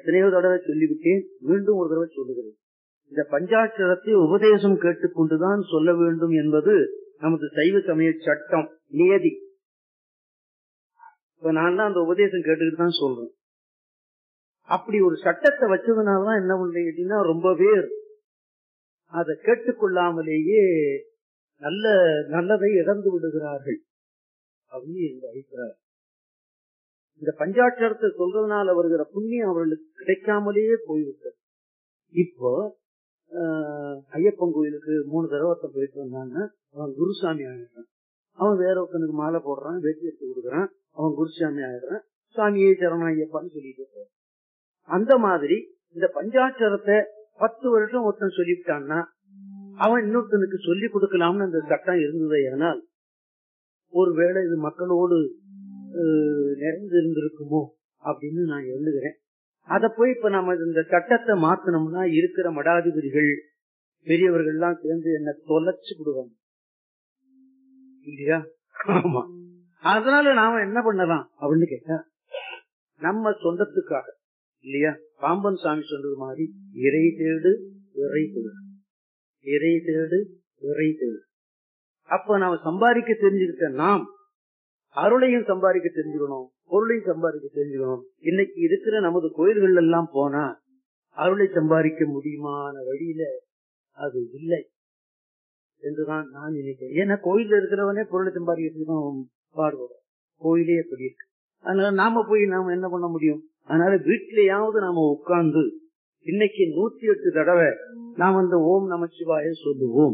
எத்தனையோ தடவை சொல்லிவிட்டேன் மீண்டும் ஒரு தடவை சொல்லுகிறேன் இந்த பஞ்சாட்சரத்தை உபதேசம் கேட்டுக்கொண்டுதான் சொல்ல வேண்டும் என்பது நமது சைவ சமய சட்டம் நியதி இப்ப நான் தான் அந்த உபதேசம் கேட்டுக்கிட்டு தான் சொல்றேன் அப்படி ஒரு சட்டத்தை வச்சதுனாலதான் என்ன பண்றீங்க கேட்டீங்கன்னா ரொம்ப பேர் அதை கேட்டுக்கொள்ளாமலேயே நல்ல நல்லதை இழந்து விடுகிறார்கள் அப்படின்னு எங்க அபிப்பிராயம் இந்த பஞ்சாட்சரத்தை சொல்றதுனால வருகிற புண்ணியம் அவர்களுக்கு கிடைக்காமலேயே போய்விட்டது இப்போ ஆஹ், ஐயப்பன் கோயிலுக்கு மூணு தடவை ஒருத்தன் போயிட்டு வந்தான்னா அவன் குருசாமி ஆயிடுறான் அவன் வேற ஒருத்தனுக்கு மாலை போடுறான் வெற்றி எடுத்து கொடுக்குறான் அவன் குருசாமி ஆயிடுறான் சாமியே சரணம் ஐயப்பான்னு சொல்லிட்டு போறான். அந்த மாதிரி இந்த பஞ்சாட்சரத்தை பத்து வருஷம் ஒருத்தன் சொல்லிவிட்டான்னா அவன் இன்னொருத்தனுக்கு சொல்லி கொடுக்கலாம்னு அந்த சட்டம் இருந்தது ஆனால் ஒருவேளை இது மக்களோடு அஹ், நிறைந்து இருந்திருக்குமோ அப்படின்னு நான் எண்ணுகிறேன் அத போய் இப்ப நம்ம இந்த சட்டத்தை மாத்தணும்னா இருக்கிற மடாதிபதிகள் பெரியவர்கள் எல்லாம் சேர்ந்து என்ன தொலைச்சு விடுவாங்க இல்லையா ஆமா அதனால நாம என்ன பண்ணலாம் அப்படின்னு கேட்டா நம்ம சொந்தத்துக்காக இல்லையா பாம்பன் சாமி சொன்னது மாதிரி இறை தேடு இறை தேடு இறை தேடு இறை தேடு அப்ப நாம சம்பாதிக்க தெரிஞ்சுக்கிட்ட நாம் அருளையும் சம்பாதிக்க தெரிஞ்சுக்கணும் பொருளையும் சம்பாதிக்க தெரிஞ்சுக்கணும் இன்னைக்கு இருக்கிற நமது கோயில்கள் எல்லாம் போனா அருளை சம்பாதிக்க முடியுமான வழியில அது இல்லை என்றுதான் நான் நினைக்கிறேன் ஏன்னா கோயில்ல இருக்கிறவனே பொருளை சம்பாதிக்கிறதுக்கு தான் பாடுபடும் கோயிலே எப்படி இருக்கு அதனால நாம போய் நாம என்ன பண்ண முடியும் அதனால வீட்டிலேயாவது நாம உட்கார்ந்து இன்னைக்கு நூத்தி எட்டு தடவை நாம் அந்த ஓம் நமச்சிவாய சொல்லுவோம்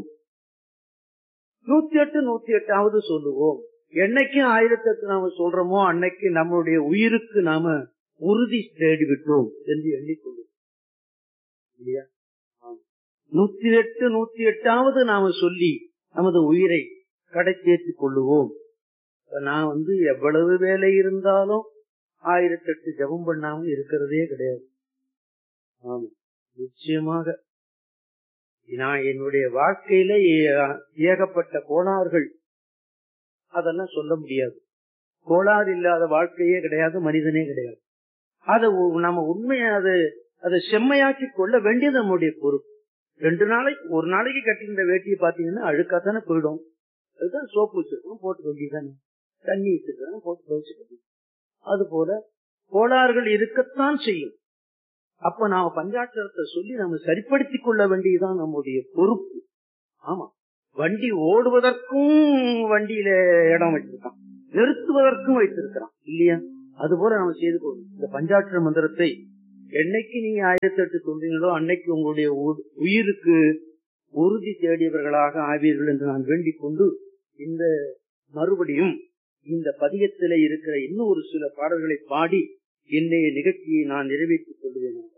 நூத்தி எட்டு நூத்தி எட்டாவது சொல்லுவோம் என்னைக்கும் ஆயிரத்தி எட்டு நாம சொல்றோமோ அன்னைக்கு நம்மளுடைய உயிருக்கு நாம உறுதி தேடி விட்டோம் என்று எண்ணிக்கொள்ளும் இல்லையா ஆம். நூத்தி எட்டு நூத்தி எட்டாவது நாம சொல்லி நமது உயிரை கடை சேர்த்துக் கொள்ளுவோம் இப்ப நான் வந்து எவ்வளவு வேலை இருந்தாலும் ஆயிரத்தி எட்டு ஜபம் பண்ணாம இருக்கிறதே கிடையாது ஆமா நிச்சயமாக நான் என்னுடைய வாழ்க்கையில ஏ- ஏகப்பட்ட கோளாறுகள் அதெல்லாம் சொல்ல முடியாது கோளாறு இல்லாத வாழ்க்கையே கிடையாது மனிதனே கிடையாது அதை உ- நம்ம உண்மையை அது அதை செம்மையாக்கி கொள்ள வேண்டியது நம்முடைய பொறுப்பு ரெண்டு நாளைக்கு ஒரு நாளைக்கு கட்டிக்கிற வேட்டியை பாத்தீங்கன்னா அழுக்கா தானே போயிடும் அதுதான் சோப்பு வச்சிருக்கோம் போட்டு வேண்டியதானே தண்ணி வச்சிருக்கோம் போட்டு துவைச்சுக்கணும் அது போல கோளாறுகள் இருக்கத்தான் செய்யும் அப்ப நாம பஞ்சாட்சரத்தை சொல்லி நம்ம சரிப்படுத்திக் கொள்ள வேண்டியதுதான் நம்முடைய பொறுப்பு ஆமா வண்டி ஓடுவதற்கும் வண்டியில இடம் வச்சிருக்கான் நிறுத்துவதற்கும் வைத்திருக்கிறான் இல்லையா அது போல நம்ம செய்து கொள்ளணும் இந்த பஞ்சாட்சர மந்திரத்தை என்னைக்கு நீங்க ஆயிரத்தி எட்டு சொல்றீங்களோ அன்னைக்கு உங்களுடைய உ- உயிருக்கு உறுதி தேடியவர்களாக ஆவீர்கள் என்று நான் வேண்டிக் கொண்டு இந்த மறுபடியும் இந்த பதியத்திலே இருக்கிற இன்னும் ஒரு சில பாடல்களை பாடி என்னைய நிகழ்ச்சியை நான் நிறைவேற்றிக் கொள்வேன்